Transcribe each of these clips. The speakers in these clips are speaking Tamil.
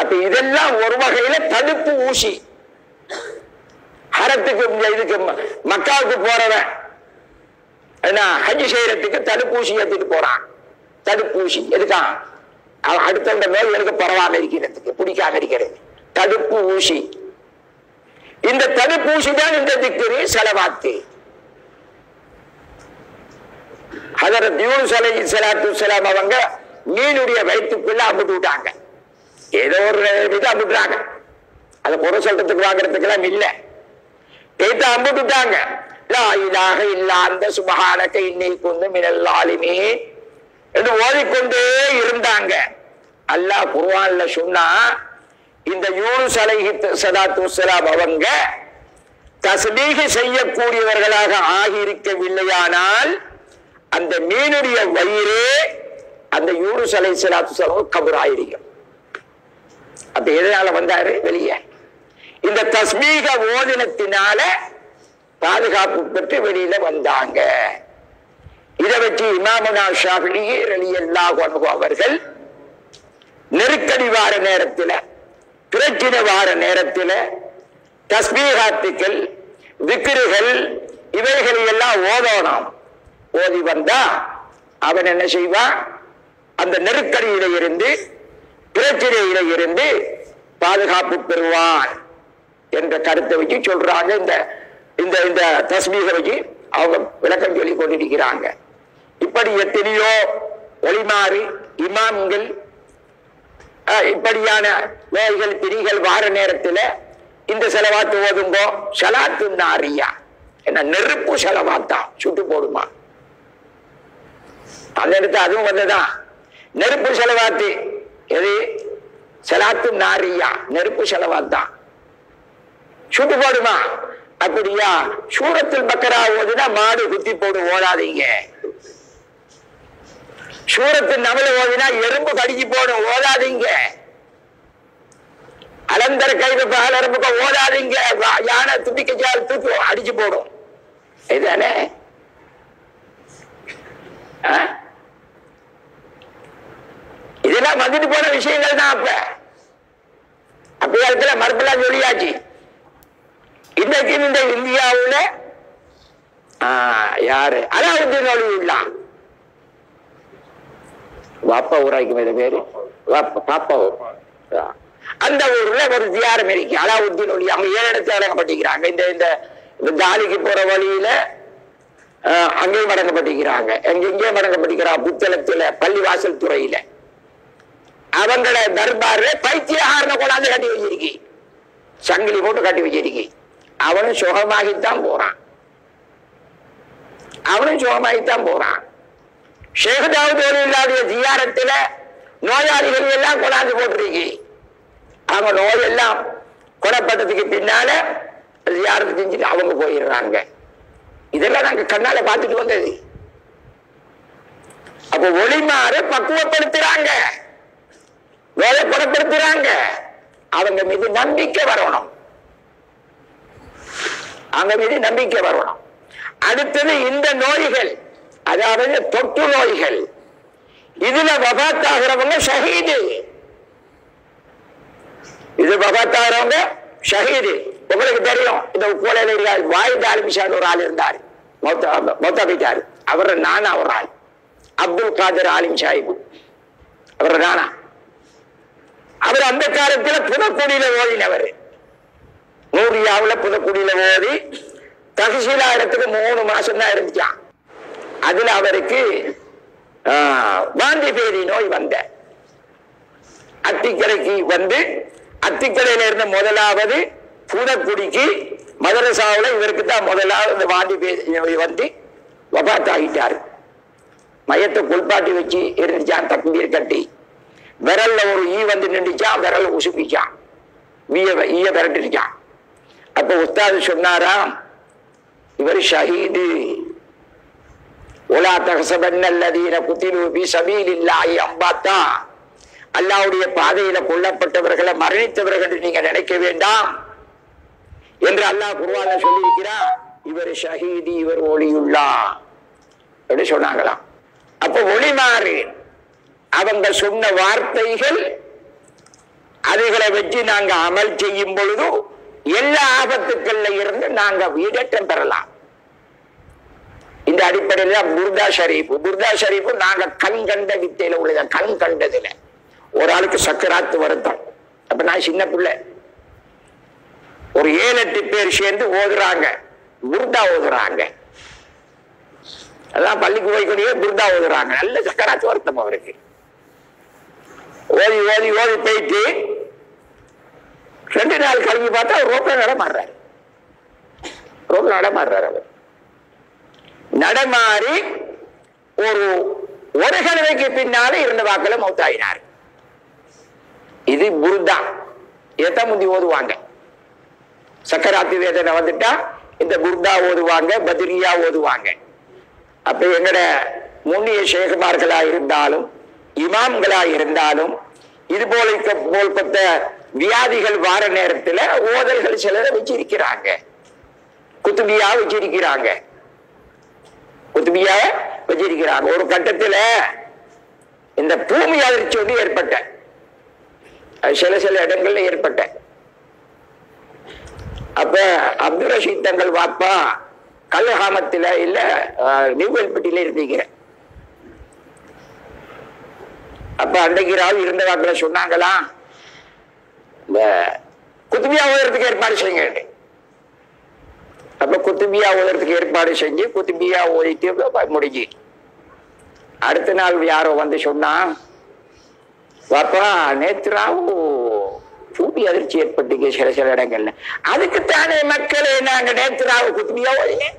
அப்ப இதெல்லாம் ஒரு வகையில தடுப்பு ஊசி ஹரத்துக்கு இந்த இதுக்கு ம- மக்காவுக்கு போறவன் என்ன ஹஜ் செய்யறதுக்கு தடுப்பூசி எடுத்துட்டு போறான் தடுப்பூசி எதுக்கா அவன் அடுத்தவங்க நோய்களுக்கு பரவாம இருக்கிறதுக்கு பிடிக்காம இருக்கிறது தடுப்பு ஊசி இந்த தடுப்பூசி தான் இந்த திக்கிரி செலவாத்து ஹதரத் யூனுஸ் அலைஹி ஸலாத்து வஸலாம் அவங்க மீனுடைய வயிற்றுக்குள்ள அம்பிட்டு விட்டாங்க ஏதோ ஒரு இது அம்பிட்டுறாங்க அதை குறை சொல்றதுக்கு வாங்குறதுக்கெல்லாம் இல்லை பேத்த அம்பிட்டுட்டாங்க லா இலாஹ இல்லா அந்த சுபஹானக இன்னை குந்து மினல் ஆலிமீன் என்று ஓதிக்கொண்டே இருந்தாங்க அல்லாஹ் குர்ஆன்ல சொன்னா இந்த யூனுஸ் அலைஹி ஸலாத்து வஸலாம் அவங்க தஸ்பீக செய்யக்கூடியவர்களாக ஆகியிருக்கவில்லையானால் அந்த மீனுடைய வயிறே அந்த யூனுஸ் அலை சலாத்து செலவு கபராயிருக்கும் அப்ப எதனால வந்தாரு வெளியே இந்த தஸ்மீக ஓதினத்தினால பாதுகாப்பு பெற்று வெளியில வந்தாங்க இதை வச்சு இமாமுனா ஷாஃபிலி ரலியல்லாஹு அன்ஹு அவர்கள் நெருக்கடி வார நேரத்துல பிரச்சினை வார நேரத்துல தஸ்மீகாத்துக்கள் விக்கிருகள் இவைகளை எல்லாம் ஓதோனாம் ஓதி வந்தா அவன் என்ன செய்வான் அந்த நெருக்கடியில இருந்து பிரச்சனையில இருந்து பாதுகாப்பு பெறுவான் என்ற கருத்தை வச்சு சொல்றாங்க இந்த இந்த இந்த தஸ்மீக வச்சு அவங்க விளக்கம் சொல்லி கொண்டிருக்கிறாங்க இப்படி எத்தனையோ ஒளிமாறு இமாம்கள் அஹ், இப்படியான நோய்கள் பிரிகள் வார நேரத்துல இந்த செலவாத்து ஓதுங்கோ சலாத்து நாரியா என்ன நெருப்பு செலவாத்தா சுட்டு போடுமா அந்த இடத்துல அதுவும் வந்ததான் நெருப்பு செலவாத்து எது செலாத்து நாரியா நெருப்பு செலவாத்தான் சுட்டு போடுமா அப்படியா சூரத்தில் பக்கரா ஓதுனா மாடு குத்தி போடு ஓடாதீங்க சூரத்தில் நவல ஓதினா எறும்பு கடிச்சு போடும் ஓதாதீங்க அலந்தர கைது பாலரம்புக்க ஓதாதீங்க வா- யானை துப்பிக்கச்சால் தூக்கி அடிச்சு போடும் இதுதானே ஆ? இதெல்லாம் வந்துட்டு போன விஷயங்கள் தான் அப்ப அப்ப இடத்துல மறுப்பெல்லாம் சொல்லியாச்சு இன்னைக்கு இந்த இந்தியாவுல ஆ, யாரு அலாவுத்தீன் ஒளியுள்ளா வாப்பா ஊராய்க்கும் இது பேரு வாப்பா பாப்பா ஊர் ஆ. அந்த ஊர்ல ஒரு தியாரம் இருக்கு அலாவுத்தீன் ஒளி அவங்க ஏழு இடத்துல அடங்கப்பட்டிருக்கிறாங்க இந்த இந்த இந்த தாலிக்கு போற வழியில ஆ, அங்கேயும் அடங்கப்பட்டிருக்கிறாங்க எங்க எங்கேயும் அடங்கப்பட்டிருக்கிறா புத்தளத்துல பள்ளிவாசல் துறையில அவங்கள தர்பார்ல பைத்தியகாரனை கொண்டாந்து கட்டி வச்சிருக்கி சங்கிலி போட்டு கட்டி வச்சிருக்கி அவனும் சுகமாகித்தான் போறான் அவனும் சுகமாகித்தான் போறான் ஷேகதாவுத் இல்லாத ஜியாரத்துல நோயாளிகள் எல்லாம் கொண்டாந்து போட்டிருக்கி அவங்க நோய் எல்லாம் குணப்பட்டதுக்கு பின்னால ஜியாரத்து செஞ்சுட்டு அவங்க போயிடுறாங்க இதெல்லாம் நாங்க கண்ணால பார்த்துட்டு வந்தது அப்ப ஒளிமாறு பக்குவப்படுத்துறாங்க நோயை குணப்படுத்துறாங்க அவங்க மீது நம்பிக்கை வரணும் அவங்க மீது நம்பிக்கை வரணும் அடுத்தது இந்த நோய்கள் அதாவது தொற்று நோய்கள் இதுல வபாத்தாகிறவங்க ஷஹீது இது வபாத்தாகிறவங்க ஷஹீது உங்களுக்கு தெரியும் இந்த கோலையில இருக்காரு வாயுத ஆலிமிஷான்னு ஒரு ஆள் இருந்தார் மௌத்தா மௌத்தா போயிட்டாரு அவர் நானா ஒரு ஆள் அப்துல் காதர் ஆலிம் சாஹிப் அவர் நானா அவர் அந்த காலத்துல புதக்குடியில ஓதினவர் நூறியாவுல புதக்குடியில ஓதி தகசீலா இடத்துக்கு மூணு மாசம் தான் இருந்துச்சான் அதுல அவருக்கு ஆஹ், வாந்தி பேதி நோய் வந்த அத்திக்கரைக்கு வந்து அத்திக்கரையில இருந்த முதலாவது புதக்குடிக்கு மதரசாவுல இவருக்கு தான் முதலாவது இந்த வாந்தி பேதி நோய் வந்து வபாத்தாகிட்டாரு மையத்தை குளிப்பாட்டி வச்சு இருந்துச்சான் தண்ணீர் கட்டி விரல்ல ஒரு ஈ வந்து நின்றுச்சான் விரல் உசுப்பிச்சான் ஈய ஈய விரட்டிருச்சான் அப்ப உஸ்தாது சொன்னாராம் இவர் ஷஹீது உலா தகசபன் அல்லதீன குத்திலு பி சபீலில்லாஹி அம்பாத்தா அல்லாஹ்வுடைய பாதையில கொல்லப்பட்டவர்களை மரணித்தவர்கள் என்று நீங்க நினைக்க வேண்டாம் என்று அல்லாஹ் குர்ஆன்ல சொல்லியிருக்கிறார் இவர் ஷஹீதி இவர் ஒளியுள்ளா அப்படி சொன்னாங்களாம் அப்ப ஒளி மாறு அவங்க சொன்ன வார்த்தைகள் அதுகளை வச்சு நாங்க அமல் செய்யும் பொழுது எல்லா ஆபத்துக்கள்ல இருந்து நாங்க ஈடேற்றம் பெறலாம் இந்த அடிப்படையில தான் புர்தா ஷரீஃப் புர்தா ஷரீஃப் நாங்க கண் கண்ட வித்தையில உள்ளத கண் கண்டதுல ஒரு ஆளுக்கு சக்கராத்து வருத்தம் அப்ப நான் சின்ன பிள்ளை ஒரு ஏழு எட்டு பேர் சேர்ந்து ஓதுறாங்க புர்தா ஓதுறாங்க அதான் பள்ளிக்கு போய்க்கூடிய புர்தா ஓதுறாங்க நல்ல சக்கராத்து வருத்தம் அவருக்கு ஓதி ஓதி ஓதி போயிட்டு ரெண்டு நாள் கழிஞ்சு பார்த்தா அவர் ரோட்ல நடமாடுறாரு ரோட்ல நடமாடுறாரு அவர் நடமாறி ஒரு ஒரு கலவைக்கு பின்னாலே இருந்த வாக்கில் மௌத்தாயினார் இது புர்தா எதை முந்தி ஓதுவாங்க சக்கராத்தி வேதனை வந்துட்டா இந்த புர்தா ஓதுவாங்க பத்ரியா ஓதுவாங்க அப்ப எங்கட முன்னிய சேகுமார்களா இருந்தாலும் இமாம்களா இருந்தாலும் இது போல இருக்க- போல்பட்ட வியாதிகள் வார நேரத்துல ஓதல்கள் சிலரை வச்சிருக்கிறாங்க குத்துபியா வச்சிருக்கிறாங்க குத்துபியா வச்சிருக்கிறாங்க ஒரு கட்டத்துல இந்த பூமி அதிர்ச்சி வந்து ஏற்பட்ட அது சில சில இடங்கள்ல ஏற்பட்ட அப்ப அப்துல் ரஷீத் தங்கள் வாப்பா கல்லகாமத்துல இல்ல அஹ், நியூவெல்பட்டியில இருந்தீங்க அப்ப அன்றைக்கு ராவ் இருந்த வாக்குல சொன்னாங்களா இந்த குத்துபியா ஓதுறதுக்கு ஏற்பாடு செய்யுங்க அப்ப குத்துபியா ஓதுறதுக்கு ஏற்பாடு செஞ்சு குத்துபியா ஓதிட்டு அப்ப முடிஞ்சு அடுத்த நாள் யாரோ வந்து சொன்னா பாப்பா நேத்ராவு பூமி அதிர்ச்சி ஏற்பட்டுங்க சில சில இடங்கள்ல அதுக்குத்தானே மக்களே நாங்க நேத்ராவு குத்துபியா ஓதினேன்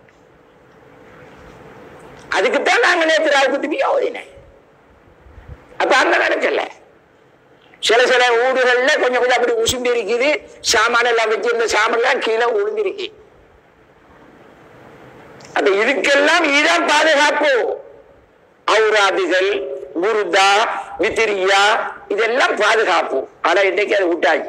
அதுக்குத்தான் நாங்க நேத்ராவு குத்துபியா ஓதினேன் அப்ப அங்க நடக்கல சில சில ஊடுகள்ல கொஞ்சம் கொஞ்சம் அப்படி உசும்பி இருக்குது சாமான எல்லாம் வச்சிருந்த சாமான் எல்லாம் கீழே விழுந்திருக்கு அப்ப இதுக்கெல்லாம் இதுதான் பாதுகாப்பு ஔராதுகள் முருதா வித்திரியா இதெல்லாம் பாதுகாப்பு ஆனா இன்னைக்கு அது விட்டாச்சு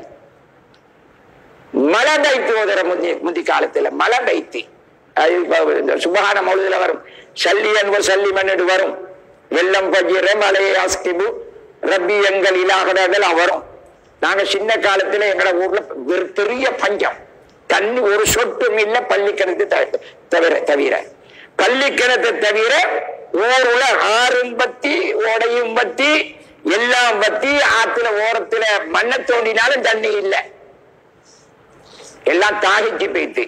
மலை தைத்து ஓதுற முந்தி முந்தி காலத்துல மலை தைத்து அது இப்ப இந்த சுபகான மௌலிதுல வரும் சல்லியன் சல்லிமன் வரும் வெள்ளம் பஜிர மலையை அஸ்கிபு ரப்பி எங்கள் இலாகடெல்லாம் வரும் நாங்க சின்ன காலத்துல எங்கட ஊர்ல வெறு- பெரிய பஞ்சம் தண்ணி ஒரு சொட்டும் இல்ல பள்ளிக்கிணத்து த- தவிர தவிர பள்ளிக்கிணத்தை தவிர ஊருல ஆறும் பத்தி ஓடையும் பத்தி எல்லாம் பத்தி ஆத்துல ஓரத்துல மண்ணை தோண்டினாலும் தண்ணி இல்லை எல்லாம் தாகிச்சு போயிட்டு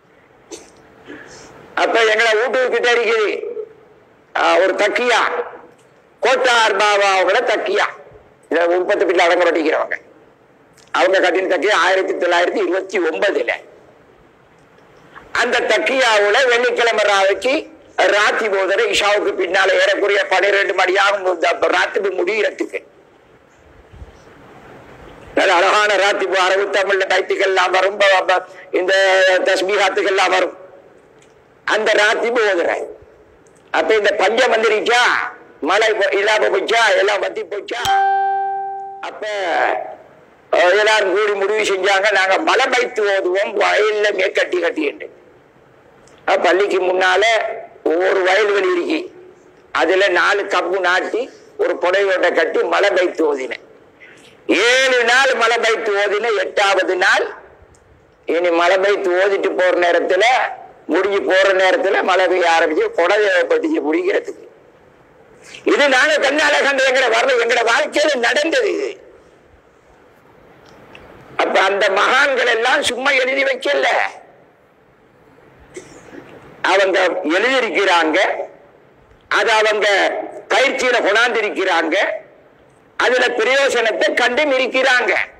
அப்ப எங்களை வீட்டுக்கிட்ட இருக்குது ஆஹ், ஒரு தக்கியா கோட்டார் பாபா அவங்கள தக்கியா இத உற்பத்தி பிள்ளை அடங்க வட்டிக்கிறவங்க அவங்க கட்டின தக்கியா ஆயிரத்தி தொள்ளாயிரத்தி இருபத்தி ஒன்பதுல அந்த தக்கியாவுல வெள்ளிக்கிழமை ராவைக்கு ராத்தி போதர இஷாவுக்கு பின்னால ஏறக்குறைய பன்னிரெண்டு மணி ஆகும் ராத்திரி முடிகிறதுக்கு நல்ல அழகான ராத்திப்பு அரபு தமிழ்ல டைத்துக்கள்லாம் வரும் ப- ப- இந்த தஸ்மீகாத்துக்கள்லாம் வரும் அந்த ராத்திப்பு ஓதுறேன் அப்ப இந்த பஞ்சம் வந்துருச்சா மழை பொ- இல்லாம போச்சா எல்லாம் வத்தி போச்சா அப்ப அஹ், எல்லாரும் கூடி முடிவு செஞ்சாங்க நாங்க மலை பைத்து ஓதுவோம் வயல்ல மேற்கட்டி கட்டிண்டு அப்ப பள்ளிக்கு முன்னால ஒவ்வொரு வயல்வெளி இருக்கு அதுல நாலு கப்பு நாட்டி ஒரு புடையோட்டை கட்டி மலை பைத்து ஓதினேன் ஏழு நாள் மலை பைத்து ஓதின எட்டாவது நாள் இனி மலை பைத்து ஓதிட்டு போற நேரத்துல முடிஞ்சு போற நேரத்துல மழை பெய்ய ஆரம்பிச்சு கொடை தேவைப்பட்டுச்சு பிடிக்கிறதுக்கு இது நாங்க கண்ணால கண்ட எங்கட வரல எங்கட வாழ்க்கையில நடந்தது இது அப்ப அந்த மகான்கள் எல்லாம் சும்மா எழுதி வைக்கல அவங்க எழுதியிருக்கிறாங்க அது அவங்க பயிற்சியில கொண்டாந்திருக்கிறாங்க அதுல பிரயோசனத்தை கண்டும் இருக்கிறாங்க